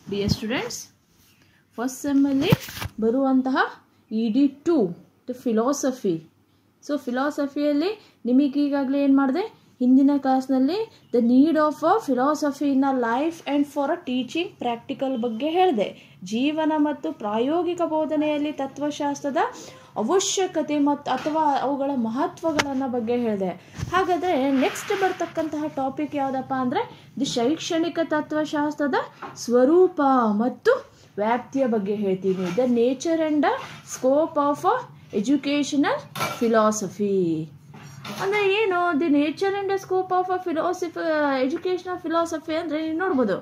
dear students first ಸೆಮ್ಮಲ್ಲಿ ಬರುವಂತಹ E D to the philosophy so ಫಿಲಾಸಫಿಯಲ್ಲಿ ನಿಮಗೆ ಈಗಾಗಲೇ ಏನು ಮಾಡಿದೆ ಹಿಂದಿನ ಕ್ಲಾಸ್ನಲ್ಲಿ the need of a philosophy in a life and for a teaching practical ಬಗ್ಗೆ ಹೇಳಿದೆ ಜೀವನ ಮತ್ತು ಪ್ರಾಯೋಗಿಕ ಬೋಧನೆಯಲ್ಲಿ ತತ್ವಶಾಸ್ತ್ರದ ಅವಶ್ಯಕತೆ ಮತ್ತು ಅಥವಾ ಅವುಗಳ ಮಹತ್ವಗಳನ್ನು ಬಗ್ಗೆ ಹೇಳಿದೆ ಹಾಗಾದರೆ ನೆಕ್ಸ್ಟ್ ಬರ್ತಕ್ಕಂತಹ ಟಾಪಿಕ್ ಯಾವುದಪ್ಪ ಅಂದರೆ ದಿ ಶೈಕ್ಷಣಿಕ ತತ್ವಶಾಸ್ತ್ರದ ಸ್ವರೂಪ ಮತ್ತು ವ್ಯಾಪ್ತಿಯ ಬಗ್ಗೆ ಹೇಳ್ತೀನಿ the nature and the scope of a educational philosophy ಅಂದರೆ ಏನು the nature and the scope of a philosophy educational philosophy ಅಂದರೆ ನೀವು ನೋಡ್ಬೋದು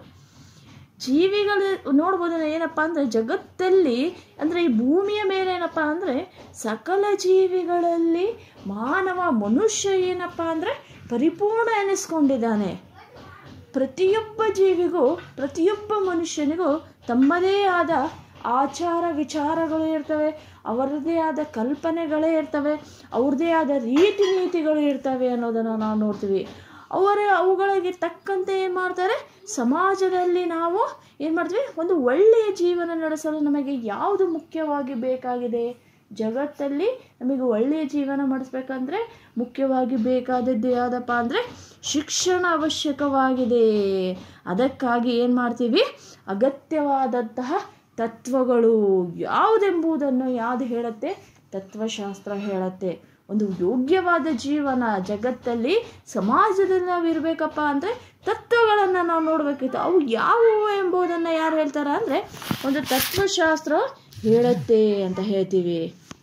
ಜೀವಿಗಳು ನೋಡ್ಬೋದು ಏನಪ್ಪ ಅಂದರೆ ಜಗತ್ತಲ್ಲಿ ಅಂದರೆ ಈ ಭೂಮಿಯ ಮೇಲೆ ಏನಪ್ಪ ಅಂದರೆ ಸಕಲ ಜೀವಿಗಳಲ್ಲಿ ಮಾನವ ಮನುಷ್ಯ ಏನಪ್ಪ ಅಂದರೆ ಪರಿಪೂರ್ಣ ಎನಿಸ್ಕೊಂಡಿದ್ದಾನೆ ಪ್ರತಿಯೊಬ್ಬ ಜೀವಿಗೂ ಪ್ರತಿಯೊಬ್ಬ ಮನುಷ್ಯನಿಗೂ ತಮ್ಮದೇ ಆದ ಆಚಾರ ವಿಚಾರಗಳು ಇರ್ತವೆ ಅವರದೇ ಆದ ಕಲ್ಪನೆಗಳೇ ಇರ್ತವೆ ಅವ್ರದ್ದೇ ಆದ ರೀತಿ ನೀತಿಗಳು ಇರ್ತವೆ ಅನ್ನೋದನ್ನು ನಾವು ನೋಡ್ತೀವಿ ಅವರ ಅವುಗಳಿಗೆ ತಕ್ಕಂತೆ ಏನು ಮಾಡ್ತಾರೆ ಸಮಾಜದಲ್ಲಿ ನಾವು ಏನು ಮಾಡ್ತೀವಿ ಒಂದು ಒಳ್ಳೆಯ ಜೀವನ ನಡೆಸಲು ನಮಗೆ ಯಾವುದು ಮುಖ್ಯವಾಗಿ ಬೇಕಾಗಿದೆ ಜಗತ್ತಲ್ಲಿ ನಮಗೆ ಒಳ್ಳೆಯ ಜೀವನ ಮಾಡಿಸ್ಬೇಕಂದ್ರೆ ಮುಖ್ಯವಾಗಿ ಬೇಕಾದದ್ದು ಯಾವುದಪ್ಪ ಅಂದರೆ ಶಿಕ್ಷಣ ಅವಶ್ಯಕವಾಗಿದೆ ಅದಕ್ಕಾಗಿ ಏನು ಮಾಡ್ತೀವಿ ಅಗತ್ಯವಾದಂತಹ ತತ್ವಗಳು ಯಾವುದೆಂಬುದನ್ನು ಯಾವುದು ಹೇಳುತ್ತೆ ತತ್ವಶಾಸ್ತ್ರ ಹೇಳುತ್ತೆ ಒಂದು ಯೋಗ್ಯವಾದ ಜೀವನ ಜಗತ್ತಲ್ಲಿ ಸಮಾಜದಲ್ಲಿ ನಾವು ಇರಬೇಕಪ್ಪ ಅಂದರೆ ತತ್ವಗಳನ್ನು ನಾವು ನೋಡಬೇಕಿತ್ತು ಅವು ಯಾವುವು ಎಂಬುದನ್ನು ಯಾರು ಹೇಳ್ತಾರೆ ಅಂದರೆ ಒಂದು ತತ್ವಶಾಸ್ತ್ರ ಹೇಳುತ್ತೆ ಅಂತ ಹೇಳ್ತೀವಿ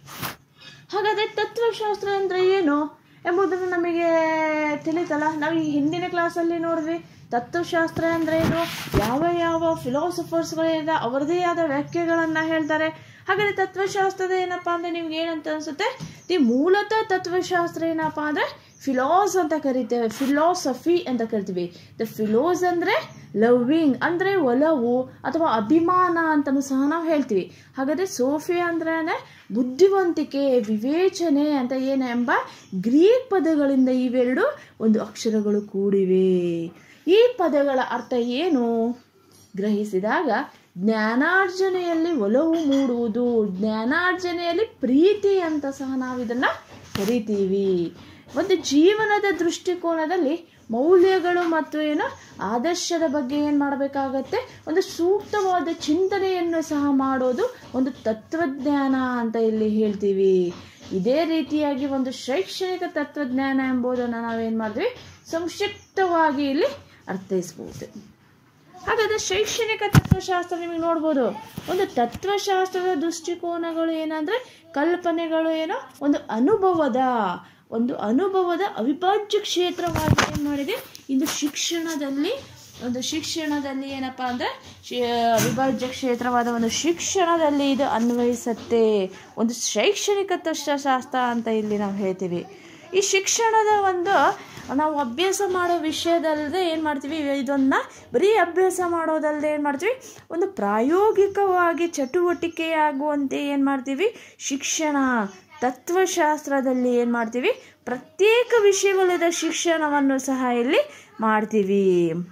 ಹಾಗಾದರೆ ತತ್ವಶಾಸ್ತ್ರ ಅಂದರೆ ಏನು ಎಂಬುದನ್ನು ನಮಗೆ ತಿಳಿತಲ್ಲ ನಾವು ಈ ಹಿಂದಿನ ಕ್ಲಾಸಲ್ಲಿ ನೋಡಿದ್ವಿ ತತ್ವಶಾಸ್ತ್ರ ಅಂದರೆ ಏನು ಯಾವ ಯಾವ ಫಿಲಾಸಫರ್ಸ್ಗಳಿಂದ ಅವರದೇ ಆದ ವ್ಯಾಖ್ಯೆಗಳನ್ನು ಹೇಳ್ತಾರೆ ಹಾಗಾದರೆ ತತ್ವಶಾಸ್ತ್ರದ ಏನಪ್ಪ ಅಂದರೆ ನಿಮ್ಗೆ ಏನಂತ ಅನಿಸುತ್ತೆ ದಿ ಮೂಲತಃ ತತ್ವಶಾಸ್ತ್ರ ಏನಪ್ಪ ಅಂದರೆ ಫಿಲಾಸ್ ಅಂತ ಕರಿತೇವೆ ಫಿಲಾಸಫಿ ಅಂತ ಕರಿತೀವಿ ದ ಫಿಲೋಸ್ ಅಂದರೆ ಲವ್ವಿಂಗ್ ಅಂದರೆ ಒಲವು ಅಥವಾ ಅಭಿಮಾನ ಅಂತಲೂ ಸಹ ನಾವು ಹೇಳ್ತೀವಿ ಹಾಗಾದರೆ ಸೋಫಿಯಾ ಅಂದ್ರೆ ಬುದ್ಧಿವಂತಿಕೆ ವಿವೇಚನೆ ಅಂತ ಏನು ಎಂಬ ಗ್ರೀಕ್ ಪದಗಳಿಂದ ಇವೆರಡು ಒಂದು ಅಕ್ಷರಗಳು ಕೂಡಿವೆ ಈ ಪದಗಳ ಅರ್ಥ ಏನು ಗ್ರಹಿಸಿದಾಗ ಜ್ಞಾನಾರ್ಜನೆಯಲ್ಲಿ ಒಲವು ಮೂಡುವುದು ಜ್ಞಾನಾರ್ಜನೆಯಲ್ಲಿ ಪ್ರೀತಿ ಅಂತ ಸಹ ನಾವು ಇದನ್ನು ಕರಿತೀವಿ ಒಂದು ಜೀವನದ ದೃಷ್ಟಿಕೋನದಲ್ಲಿ ಮೌಲ್ಯಗಳು ಮತ್ತು ಏನು ಆದರ್ಶದ ಬಗ್ಗೆ ಏನು ಮಾಡಬೇಕಾಗತ್ತೆ ಒಂದು ಸೂಕ್ತವಾದ ಚಿಂತನೆಯನ್ನು ಸಹ ಮಾಡೋದು ಒಂದು ತತ್ವಜ್ಞಾನ ಅಂತ ಇಲ್ಲಿ ಹೇಳ್ತೀವಿ ಇದೇ ರೀತಿಯಾಗಿ ಒಂದು ಶೈಕ್ಷಣಿಕ ತತ್ವಜ್ಞಾನ ಎಂಬುದನ್ನು ನಾವೇನು ಮಾಡಿದ್ವಿ ಸಂಕ್ಷಿಪ್ತವಾಗಿ ಇಲ್ಲಿ ಅರ್ಥೈಸ್ಬೋದು ಹಾಗಾದರೆ ಶೈಕ್ಷಣಿಕ ತತ್ವಶಾಸ್ತ್ರ ನಿಮಗೆ ನೋಡ್ಬೋದು ಒಂದು ತತ್ವಶಾಸ್ತ್ರದ ದೃಷ್ಟಿಕೋನಗಳು ಏನಂದರೆ ಕಲ್ಪನೆಗಳು ಏನೋ ಒಂದು ಅನುಭವದ ಒಂದು ಅನುಭವದ ಅವಿಭಾಜ್ಯ ಕ್ಷೇತ್ರವಾಗಿ ಏನು ಮಾಡಿದೆ ಇಂದು ಶಿಕ್ಷಣದಲ್ಲಿ ಒಂದು ಶಿಕ್ಷಣದಲ್ಲಿ ಏನಪ್ಪ ಅಂದರೆ ಅವಿಭಾಜ್ಯ ಕ್ಷೇತ್ರವಾದ ಒಂದು ಶಿಕ್ಷಣದಲ್ಲಿ ಇದು ಅನ್ವಯಿಸುತ್ತೆ ಒಂದು ಶೈಕ್ಷಣಿಕ ತತ್ವಶಾಸ್ತ್ರ ಅಂತ ಇಲ್ಲಿ ನಾವು ಹೇಳ್ತೀವಿ ಈ ಶಿಕ್ಷಣದ ಒಂದು ನಾವು ಅಭ್ಯಾಸ ಮಾಡೋ ವಿಷಯದಲ್ಲದೆ ಏನು ಮಾಡ್ತೀವಿ ಇದನ್ನು ಬರೀ ಅಭ್ಯಾಸ ಮಾಡೋದಲ್ಲದೆ ಏನು ಮಾಡ್ತೀವಿ ಒಂದು ಪ್ರಾಯೋಗಿಕವಾಗಿ ಚಟುವಟಿಕೆಯಾಗುವಂತೆ ಏನು ಮಾಡ್ತೀವಿ ಶಿಕ್ಷಣ ತತ್ವಶಾಸ್ತ್ರದಲ್ಲಿ ಏನು ಮಾಡ್ತೀವಿ ಪ್ರತ್ಯೇಕ ವಿಷಯಗಳಿದ ಶಿಕ್ಷಣವನ್ನು ಸಹ ಇಲ್ಲಿ ಮಾಡ್ತೀವಿ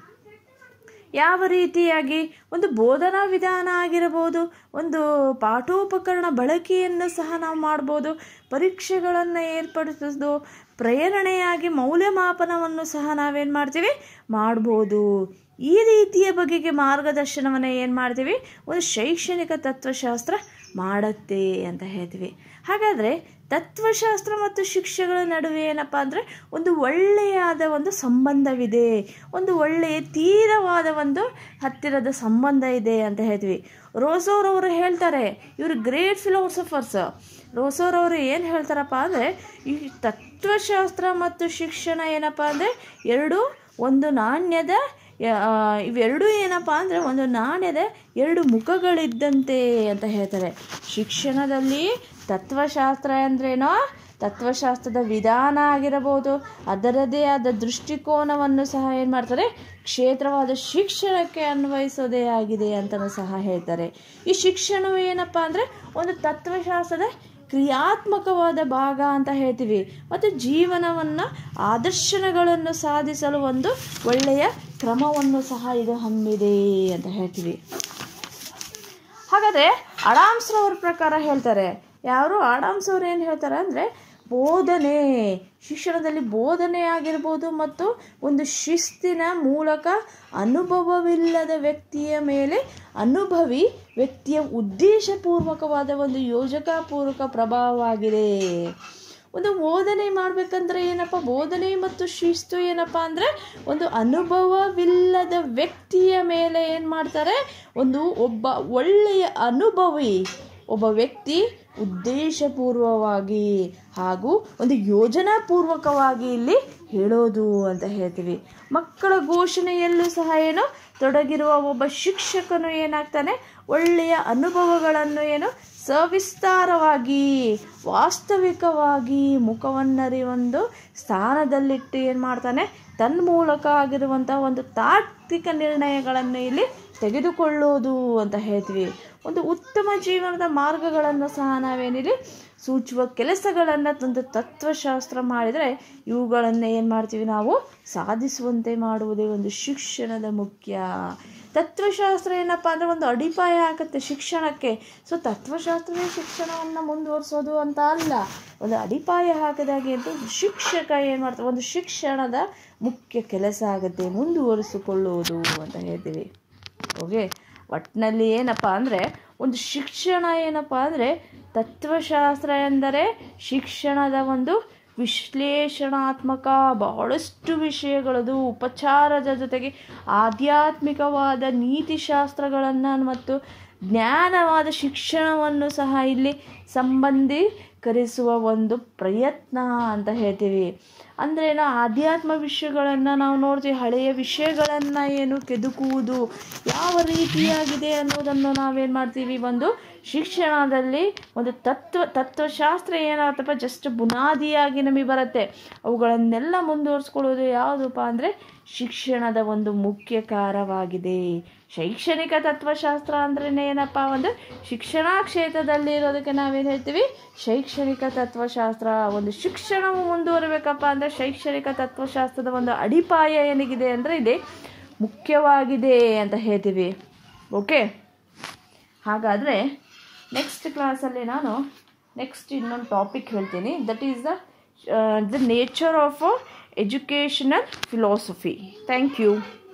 ಯಾವ ರೀತಿಯಾಗಿ ಒಂದು ಬೋಧನಾ ವಿಧಾನ ಆಗಿರಬಹುದು ಒಂದು ಪಾಠೋಪಕರಣ ಬಳಕೆಯನ್ನು ಸಹ ನಾವು ಮಾಡ್ಬೋದು ಪರೀಕ್ಷೆಗಳನ್ನು ಏರ್ಪಡಿಸೋದು ಪ್ರೇರಣೆಯಾಗಿ ಮೌಲ್ಯಮಾಪನವನ್ನು ಸಹ ನಾವೇನು ಮಾಡ್ತೀವಿ ಮಾಡ್ಬೋದು ಈ ರೀತಿಯ ಬಗೆಗೆ ಮಾರ್ಗದರ್ಶನವನ್ನು ಏನು ಮಾಡ್ತೀವಿ ಒಂದು ಶೈಕ್ಷಣಿಕ ತತ್ವಶಾಸ್ತ್ರ ಮಾಡುತ್ತೆ ಅಂತ ಹೇಳ್ತೀವಿ ಹಾಗಾದರೆ ತತ್ವಶಾಸ್ತ್ರ ಮತ್ತು ಶಿಕ್ಷೆಗಳ ನಡುವೆ ಏನಪ್ಪ ಅಂದರೆ ಒಂದು ಒಳ್ಳೆಯಾದ ಒಂದು ಸಂಬಂಧವಿದೆ ಒಂದು ಒಳ್ಳೆಯ ತೀರವಾದ ಒಂದು ಹತ್ತಿರದ ಸಂಬಂಧ ಇದೆ ಅಂತ ಹೇಳ್ತೀವಿ ರೋಸೋರವರು ಹೇಳ್ತಾರೆ ಇವರು ಗ್ರೇಟ್ ಫಿಲಾಸಫರ್ಸ್ ರೋಸೋರವರು ಏನು ಹೇಳ್ತಾರಪ್ಪ ಅಂದರೆ ಈ ತತ್ವಶಾಸ್ತ್ರ ಮತ್ತು ಶಿಕ್ಷಣ ಏನಪ್ಪ ಅಂದರೆ ಎರಡು ಒಂದು ನಾಣ್ಯದ ಇವೆರಡೂ ಏನಪ್ಪ ಅಂದರೆ ಒಂದು ನಾಣ್ಯದ ಎರಡು ಮುಖಗಳಿದ್ದಂತೆ ಅಂತ ಹೇಳ್ತಾರೆ ಶಿಕ್ಷಣದಲ್ಲಿ ತತ್ವಶಾಸ್ತ್ರ ಅಂದ್ರೇನೋ ತತ್ವಶಾಸ್ತ್ರದ ವಿಧಾನ ಆಗಿರಬಹುದು ಅದರದೇ ಆದ ದೃಷ್ಟಿಕೋನವನ್ನು ಸಹ ಏನು ಮಾಡ್ತಾರೆ ಕ್ಷೇತ್ರವಾದ ಶಿಕ್ಷಣಕ್ಕೆ ಅನ್ವಯಿಸೋದೇ ಆಗಿದೆ ಅಂತಲೂ ಸಹ ಹೇಳ್ತಾರೆ ಈ ಶಿಕ್ಷಣವು ಏನಪ್ಪ ಅಂದರೆ ಒಂದು ತತ್ವಶಾಸ್ತ್ರದ ಕ್ರಿಯಾತ್ಮಕವಾದ ಭಾಗ ಅಂತ ಹೇಳ್ತೀವಿ ಮತ್ತು ಜೀವನವನ್ನು ಆದರ್ಶನಗಳನ್ನು ಸಾಧಿಸಲು ಒಂದು ಒಳ್ಳೆಯ ಕ್ರಮವನ್ನು ಸಹ ಇದು ಹಮ್ಮಿದೆ ಅಂತ ಹೇಳ್ತೀವಿ ಹಾಗಾದರೆ ಅಡಾಮ್ಸ್ರವ್ರ ಪ್ರಕಾರ ಹೇಳ್ತಾರೆ ಯಾರು ಆಡಾಮ್ಸ್ ಅವ್ರು ಏನು ಹೇಳ್ತಾರೆ ಅಂದರೆ ಬೋಧನೆ ಶಿಕ್ಷಣದಲ್ಲಿ ಬೋಧನೆ ಆಗಿರ್ಬೋದು ಮತ್ತು ಒಂದು ಶಿಸ್ತಿನ ಮೂಲಕ ಅನುಭವವಿಲ್ಲದ ವ್ಯಕ್ತಿಯ ಮೇಲೆ ಅನುಭವಿ ವ್ಯಕ್ತಿಯ ಉದ್ದೇಶಪೂರ್ವಕವಾದ ಒಂದು ಯೋಜಕಾಪೂರ್ವಕ ಪ್ರಭಾವವಾಗಿದೆ ಒಂದು ಬೋಧನೆ ಮಾಡಬೇಕಂದ್ರೆ ಏನಪ್ಪ ಬೋಧನೆ ಮತ್ತು ಶಿಸ್ತು ಏನಪ್ಪ ಅಂದರೆ ಒಂದು ಅನುಭವವಿಲ್ಲದ ವ್ಯಕ್ತಿಯ ಮೇಲೆ ಏನು ಮಾಡ್ತಾರೆ ಒಂದು ಒಬ್ಬ ಒಳ್ಳೆಯ ಅನುಭವಿ ಒಬ್ಬ ವ್ಯಕ್ತಿ ಉದ್ದೇಶಪೂರ್ವವಾಗಿ ಹಾಗೂ ಒಂದು ಯೋಜನಾಪೂರ್ವಕವಾಗಿ ಇಲ್ಲಿ ಹೇಳೋದು ಅಂತ ಹೇಳ್ತೀವಿ ಮಕ್ಕಳ ಘೋಷಣೆಯಲ್ಲೂ ಸಹ ಏನು ತೊಡಗಿರುವ ಒಬ್ಬ ಶಿಕ್ಷಕನು ಏನಾಗ್ತಾನೆ ಒಳ್ಳೆಯ ಅನುಭವಗಳನ್ನು ಏನು ಸವಿಸ್ತಾರವಾಗಿ ವಾಸ್ತವಿಕವಾಗಿ ಮುಖವನ್ನರಿವೊಂದು ಸ್ಥಾನದಲ್ಲಿಟ್ಟು ಏನು ಮಾಡ್ತಾನೆ ತನ್ನ ಮೂಲಕ ಆಗಿರುವಂಥ ಒಂದು ತಾತ್ವಿಕ ನಿರ್ಣಯಗಳನ್ನು ಇಲ್ಲಿ ತೆಗೆದುಕೊಳ್ಳೋದು ಅಂತ ಹೇಳ್ತೀವಿ ಒಂದು ಉತ್ತಮ ಜೀವನದ ಮಾರ್ಗಗಳನ್ನು ಸಹ ನಾವೇನಿಲ್ಲಿ ಸೂಚುವ ಕೆಲಸಗಳನ್ನು ಒಂದು ತತ್ವಶಾಸ್ತ್ರ ಮಾಡಿದರೆ ಇವುಗಳನ್ನು ಏನು ಮಾಡ್ತೀವಿ ನಾವು ಸಾಧಿಸುವಂತೆ ಮಾಡುವುದೇ ಒಂದು ಶಿಕ್ಷಣದ ಮುಖ್ಯ ತತ್ವಶಾಸ್ತ್ರ ಏನಪ್ಪ ಅಂದರೆ ಒಂದು ಅಡಿಪಾಯ ಆಗುತ್ತೆ ಶಿಕ್ಷಣಕ್ಕೆ ಸೊ ತತ್ವಶಾಸ್ತ್ರವೇ ಶಿಕ್ಷಣವನ್ನು ಮುಂದುವರಿಸೋದು ಅಂತ ಅಲ್ಲ ಒಂದು ಅಡಿಪಾಯ ಹಾಕಿದಾಗೆ ಅಂತ ಶಿಕ್ಷಕ ಏನು ಮಾಡ್ತಾರೆ ಒಂದು ಶಿಕ್ಷಣದ ಮುಖ್ಯ ಕೆಲಸ ಆಗುತ್ತೆ ಮುಂದುವರಿಸಿಕೊಳ್ಳುವುದು ಅಂತ ಹೇಳ್ತೀವಿ ಓಕೆ ಒಟ್ಟಿನಲ್ಲಿ ಏನಪ್ಪ ಅಂದರೆ ಒಂದು ಶಿಕ್ಷಣ ಏನಪ್ಪ ಅಂದರೆ ತತ್ವಶಾಸ್ತ್ರ ಎಂದರೆ ಶಿಕ್ಷಣದ ಒಂದು ವಿಶ್ಲೇಷಣಾತ್ಮಕ ಬಹಳಷ್ಟು ವಿಷಯಗಳದು ಉಪಚಾರದ ಜೊತೆಗೆ ಆಧ್ಯಾತ್ಮಿಕವಾದ ನೀತಿಶಾಸ್ತ್ರಗಳನ್ನು ಮತ್ತು ಜ್ಞಾನವಾದ ಶಿಕ್ಷಣವನ್ನು ಸಹ ಇಲ್ಲಿ ಸಂಬಂಧೀಕರಿಸುವ ಒಂದು ಪ್ರಯತ್ನ ಅಂತ ಹೇಳ್ತೀವಿ ಅಂದರೆ ಏನು ಆಧ್ಯಾತ್ಮ ವಿಷಯಗಳನ್ನು ನಾವು ನೋಡ್ತೀವಿ ಹಳೆಯ ವಿಷಯಗಳನ್ನು ಏನು ಕೆದಕುವುದು ಯಾವ ರೀತಿಯಾಗಿದೆ ಅನ್ನೋದನ್ನು ನಾವೇನು ಮಾಡ್ತೀವಿ ಒಂದು ಶಿಕ್ಷಣದಲ್ಲಿ ಒಂದು ತತ್ವ ತತ್ವಶಾಸ್ತ್ರ ಏನಾಗುತ್ತಪ್ಪ ಜಸ್ಟ್ ಬುನಾದಿಯಾಗಿ ನಮಗೆ ಬರುತ್ತೆ ಅವುಗಳನ್ನೆಲ್ಲ ಮುಂದುವರಿಸ್ಕೊಳ್ಳೋದು ಯಾವುದಪ್ಪ ಅಂದರೆ ಶಿಕ್ಷಣದ ಒಂದು ಮುಖ್ಯ ಕಾರ್ಯವಾಗಿದೆ ಶೈಕ್ಷಣಿಕ ತತ್ವಶಾಸ್ತ್ರ ಅಂದ್ರೆ ಏನಪ್ಪ ಒಂದು ಶಿಕ್ಷಣ ಕ್ಷೇತ್ರದಲ್ಲಿ ಇರೋದಕ್ಕೆ ನಾವೇನು ಹೇಳ್ತೀವಿ ಶೈಕ್ಷಣಿಕ ತತ್ವಶಾಸ್ತ್ರ ಒಂದು ಶಿಕ್ಷಣವು ಮುಂದುವರಬೇಕಪ್ಪ ಅಂದರೆ ಶೈಕ್ಷಣಿಕ ತತ್ವಶಾಸ್ತ್ರದ ಒಂದು ಅಡಿಪಾಯ ಏನಿಗಿದೆ ಅಂದರೆ ಇಲ್ಲಿ ಮುಖ್ಯವಾಗಿದೆ ಅಂತ ಹೇಳ್ತೀವಿ ಓಕೆ ಹಾಗಾದರೆ ನೆಕ್ಸ್ಟ್ ಕ್ಲಾಸಲ್ಲಿ ನಾನು ನೆಕ್ಸ್ಟ್ ಇನ್ನೊಂದು ಟಾಪಿಕ್ ಹೇಳ್ತೀನಿ that is the the nature of educational philosophy thank you